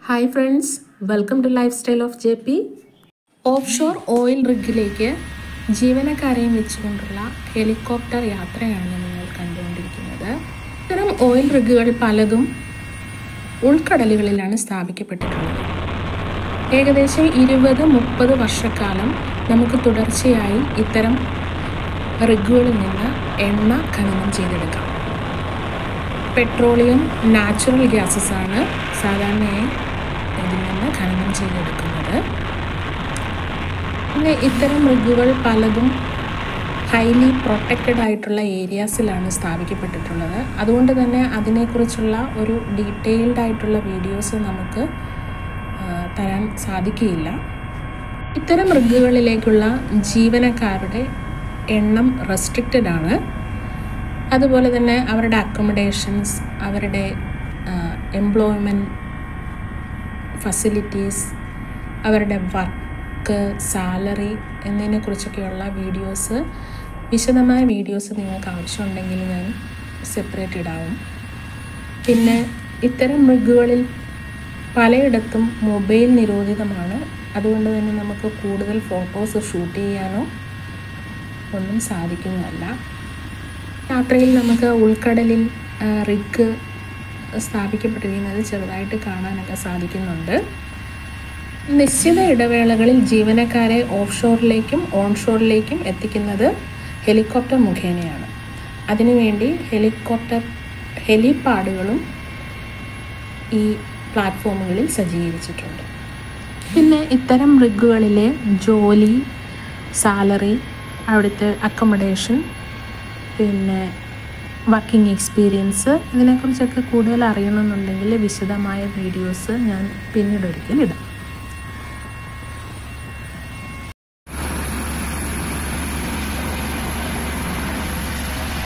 hi friends welcome to lifestyle of J P offshore oil റിഗിലേക്ക് ജീവനക്കാരെയും വെച്ചുകൊണ്ടുള്ള helicopter യാത്രയാണ് നിങ്ങൾ കണ്ടുകൊണ്ടിരിക്കുന്നത് ഇത്തരം ഓയിൽ റിഗുകൾ പലതും ഉൾക്കടലുകളിലാണ് സ്ഥാപിക്കപ്പെട്ടിട്ടുള്ളത് ഏകദേശം ഇരുപത് മുപ്പത് വർഷക്കാലം നമുക്ക് തുടർച്ചയായി ഇത്തരം റിഗുകളിൽ നിന്ന് എണ്ണ ഖനനം ചെയ്തെടുക്കാം പെട്രോളിയം നാച്ചുറൽ ഗ്യാസസ് ആണ് സാധാരണയായി ഇതിൽ നിന്ന് ഖനനം ചെയ്തെടുക്കുന്നത് പിന്നെ ഇത്തരം മൃഗുകൾ പലതും ഹൈലി പ്രൊട്ടക്റ്റഡ് ആയിട്ടുള്ള ഏരിയാസിലാണ് സ്ഥാപിക്കപ്പെട്ടിട്ടുള്ളത് അതുകൊണ്ട് തന്നെ അതിനെക്കുറിച്ചുള്ള ഒരു ഡീറ്റെയിൽഡ് ആയിട്ടുള്ള വീഡിയോസ് നമുക്ക് ആ, തരാൻ സാധിക്കുകയില്ല ഇത്തരം മൃഗങ്ങളിലേക്കുള്ള ജീവനക്കാരുടെ എണ്ണം റെസ്ട്രിക്റ്റഡ് ആണ് അതുപോലെ തന്നെ അവരുടെ അക്കോമഡേഷൻസ് അവരുടെ എംപ്ലോയ്മെൻറ്റ് ഫെസിലിറ്റീസ് അവരുടെ വർക്ക് സാലറി എന്നതിനെക്കുറിച്ചൊക്കെയുള്ള വീഡിയോസ് വിശദമായ വീഡിയോസ് നിങ്ങൾക്ക് ആവശ്യമുണ്ടെങ്കിൽ ഞാൻ സെപ്പറേറ്റ് ഇടാവും പിന്നെ ഇത്തരം മൃഗുകളിൽ പലയിടത്തും മൊബൈൽ നിരോധിതമാണ് അതുകൊണ്ട് തന്നെ നമുക്ക് കൂടുതൽ ഫോട്ടോസ് ഷൂട്ട് ചെയ്യാനോ ഒന്നും സാധിക്കുന്നതല്ല യാത്രയിൽ നമുക്ക് ഉൾക്കടലിൽ ആ, റിഗ് സ്ഥാപിക്കപ്പെട്ടിരിക്കുന്നത് ചെറുതായിട്ട് കാണാനൊക്കെ സാധിക്കുന്നുണ്ട് നിശ്ചിത ഇടവേളകളിൽ ജീവനക്കാരെ ഓഫ് ഷോറിലേക്കും ഓൺ ഷോറിലേക്കും എത്തിക്കുന്നത് ഹെലികോപ്റ്റർ മുഖേനയാണ് അതിനുവേണ്ടി ഹെലികോപ്റ്റർ ഹെലിപാഡുകളും ഈ പ്ലാറ്റ്ഫോമുകളിൽ സജ്ജീകരിച്ചിട്ടുണ്ട് പിന്നെ ഇത്തരം റിഗുകളിലെ ജോലി സാലറി അവിടുത്തെ അക്കോമഡേഷൻ പിന്നെ വർക്കിംഗ് എക്സ്പീരിയൻസ് ഇതിനെക്കുറിച്ചൊക്കെ കൂടുതൽ അറിയണമെന്നുണ്ടെങ്കിൽ വിശദമായ വീഡിയോസ് ഞാൻ പിന്നീട് ഒരിക്കൽ ഇടാം